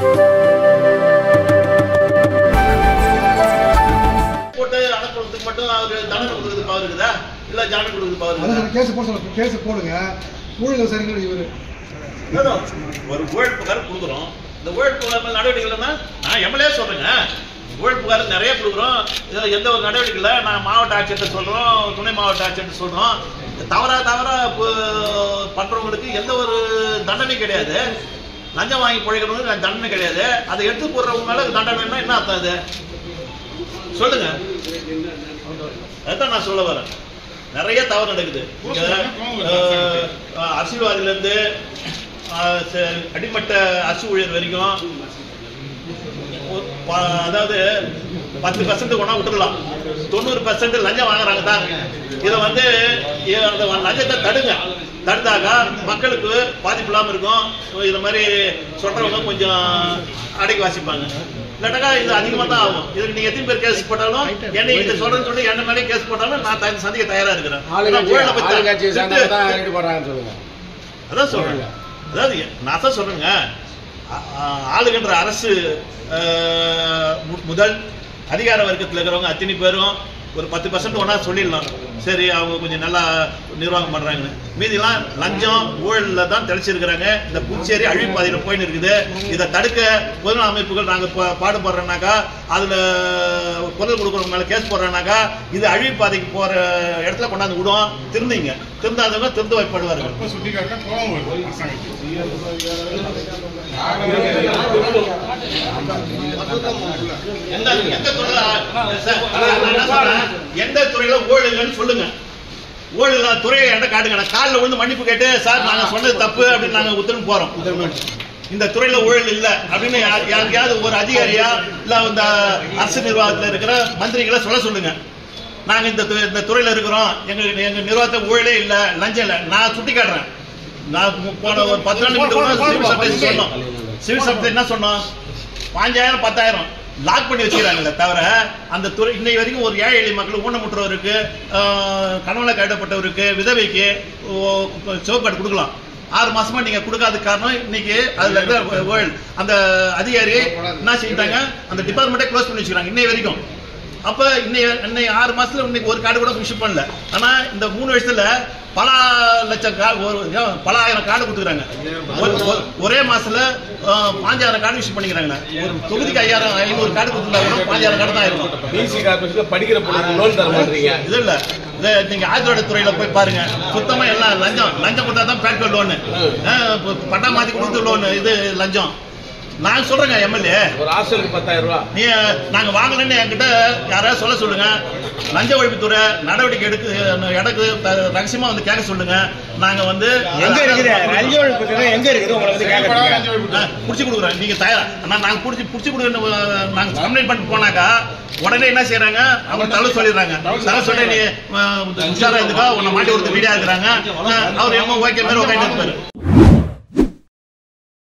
போட்டு அனுப்புறதுக்கு மட்டும் அவரு தண்டனை கொடுக்குறது பவர் இருக்குதா இல்ல ஜாமீன் கொடுக்குறது பவர் அதான் இருக்குதா சார் கேஸ் போட சொல்ல கேஸ் போடுங்க ஊழல் விசாரிக்கிற இவரு அதான், ஒரு ஊழல் புகார் கொடுக்குறோம் இந்த ஊழல் புகார் மேல நடவடிக்கை இல்லைன்னா நான் எம்எல்ஏ சொல்றேங்க ஊழல் புகார் நிறைய கொடுக்குறோம் இதுல எந்த ஒரு நடவடிக்கை இல்லை நான் மாவட்ட ஆட்சியர்கிட்ட சொல்றோம் துணை மாவட்ட ஆட்சியர்கிட்ட சொல்றோம் தவறா தவறா பு- பண்றவங்களுக்கு எந்த ஒரு தண்டனை கிடையாது லஞ்சம் வாங்கி பிழைக்கிறவங்களுக்கு தண்டனை கிடையாது அதை எடுத்து போடுறவங்க மேல தண்டனைன்னா என்ன அர்த்தம் அது சொல்லுங்க அதான் நான் சொல்ல வரேன் நிறைய தவறு நடக்குது இங்க, அஹ், அரசியல்வாதியில இருந்து அஹ், ச- அடிமட்ட அரசு ஊழியர் வரைக்கும் ஒரு ப- அதாவது பத்து பர்சன்ட் கொண்டா விட்டுடலாம் தொண்ணூறு பர்சன்ட் லஞ்சம் வாங்குறாங்க தான் இதை வந்து இ- அந்த லஞ்சத்தை தடுங்க தடுத்தாக்கா மக்களுக்கு பாதிப்பு இல்லாம இருக்கும் இது மாதிரி சொல்றவங்க கொஞ்சம் அடக்கி வாசிப்பாங்க இல்லாட்டாக்கா இது அதிகமா தான் ஆகும் இதுக்கு நீங்க எத்தனை பேர் கேஸ் போட்டாலும் என்னை இதை சொல்றேன்னு சொல்லி என்ன மேலே கேஸ் போட்டாலும் நான் த- சந்திக்க தயாரா இருக்கிறேன் ஆளுங்கட்சி ஊழலை பத்தி ஆளுங்கட்சியை சேர்ந்தவங்க தான் திட்டு- ஈடுபடுறாங்கன்னு சொல்லுங்க அதான் சொல்றேன் அதாவது நான் தான் சொல்றேங்க ஆ- ஆ- ஆளுகின்ற அரசு அஹ், மு- முதல் அதிகார வர்க்கத்தில் இருக்கிறவங்க அத்தனை பேரும் ஒரு பத்து பர்சன்ட் ஒன்றா சொல்லிடலாம் சரி அவங்க கொஞ்சம் நல்லா நிர்வாகம் பண்றாங்கன்னு மீதிலாம் லஞ்சம் ஊழல்ல தான் தெளிச்சிருக்கிறாங்க இந்த புதுச்சேரி அழிவுப்பாதையில் போயின்னு இருக்குது இதை தடுக்க பொதுநல அமைப்புகள் நாங்க பா- பாடுபடுறோம்னாக்கா அதுல குரல் கொடுக்குறவங்க மேல கேஸ் போடுறோம்னாக்கா இது அழிவுப்பாதைக்கு போற இடத்துல கொண்டாந்து விடும் திருந்தீங்க திருந்தாதவங்க திருந்த வைப்படுவார்கள் அப்ப சுட்டிக்காட்ட கோபம் வருது அரசாங்கத்துக்கு எந்த எந்த துறையில சார், நான் என்ன சொல்றேன், எந்த துறையில ஊழல் இல்லைன்னு சொல்லுங்க ஊழல் இல்லாத துறையை என்கிட்ட காட்டுங்க நான் காலில் விழுந்து மன்னிப்பு கேட்டு சார் நாங்க சொன்னது தப்பு அப்படின்னு நாங்க உத்தரவு போறோம் இந்த துறையில ஊழல் இல்ல அப்படின்னு யா- யாருக்கையாவது ஒரு அதிகாரியா இல்ல இந்த அரசு நிர்வாகத்துல இருக்கிற மந்திரிகளை சொல்ல சொல்லுங்க நாங்க இந்த து- இந்த துறையில இருக்கிறோம் எங்க எங்க நிர்வாகத்துல ஊழலே இல்ல லஞ்சம் இல்ல நான் சுட்டி காட்டுறேன் நான் மு- போன ஒரு பத்து நாள் முன்னாடி சிவில் சப்ளை சொன்னோம் சிவில் சப்ளை என்ன சொன்னோம் பாஞ்சாயிரம் பத்தாயிரம் லாக் பண்ணி வச்சுக்கிறாங்களே தவிர அந்த துறை இன்னை வரைக்கும் ஒரு ஏழை எளிய மக்கள் ஊனமுற்றவருக்கு ஆஹ், கணவனை கைடப்பட்டவருக்கு விதவைக்கு ஓ- சிவப்பு கார்டு கொடுக்கலாம் ஆறு மாசமா நீங்க கொடுக்காத காரணம் இன்னைக்கு அதுல இருக்கிற ஊழல் அந்த அதிகாரி என்ன செஞ்சிட்டாங்க அந்த டிபார்ட்மெண்ட்டே க்ளோஸ் பண்ணி வச்சுக்கிறாங்க இன்னை வரைக்கும் அப்ப இன்னை இன்னை ஆறு மாசத்துல இன்னைக்கு ஒரு கார்டு கூட இஷ்யூ பண்ணல ஆனா இந்த மூணு வருஷத்துல பல லட்சம் கா- ஒரு ஏன் பல ஆயிரம் கார்டு கொடுத்துக்கிறாங்க ஒரு- ஒரு- ஒரே மாசத்துல அஹ், பாஞ்சாயிரம் கார்டு இஷ்யூ பண்ணிக்கிறாங்க ஒரு தொகுதிக்கு ஐயாயிரம் ஐநூறு கார்டு கொடுத்துருந்தா கூட பாஞ்சாயிரம் கார்டு தான் இருக்கும் பிசி கார்பரேஷன்ல படிக்கிற பொண்ணுக்கு லோன் தர மாட்டீங்க இது இல்ல இது நீங்க ஆயுர்வேத துறையில போய் பாருங்க சுத்தமா எல்லாம் லஞ்சம் லஞ்சம் கொடுத்தா தான் பேட்கோ லோனு பட்டா மாத்தி கொடுத்து லோன் இது லஞ்சம் நான் சொல்றேங்க எம்எல்ஏ ஒரு ஹாஸ்டலுக்கு பத்தாயிரம் ரூபாய் நீ நாங்க வாங்கலன்னு என்கிட்ட யாராவது சொல்ல சொல்லுங்க லஞ்ச ஒழிப்புத்துறை நடவடிக்கை எடுக்கு எனக்கு த- ரகசியமா வந்து கேட்க சொல்லுங்க நாங்க வந்து எங்க இருக்குது லஞ்ச ஒழிப்பு துறை எங்க இருக்குது உங்களை வந்து கேட்கறீங்க நான் புடிச்சு கொடுக்குறோம் நீங்க தயாரா ஆனா நாங்க புடிச்சு புடிச்சு கொடுக்க நாங்க கம்ப்ளைண்ட் பண்ணிட்டு போனாக்கா உடனே என்ன செய்யறாங்க அவங்க தலை சொல்லிடுறாங்க தலை சொல்லி நீ அஹ், உஷாரா இருந்துக்கோ உன்னை மாட்டி கொடுத்து வீடியா இருக்கிறாங்க அவர் எம்மோ ஓகே மாதிரி உட்காந்து இருப்பாரு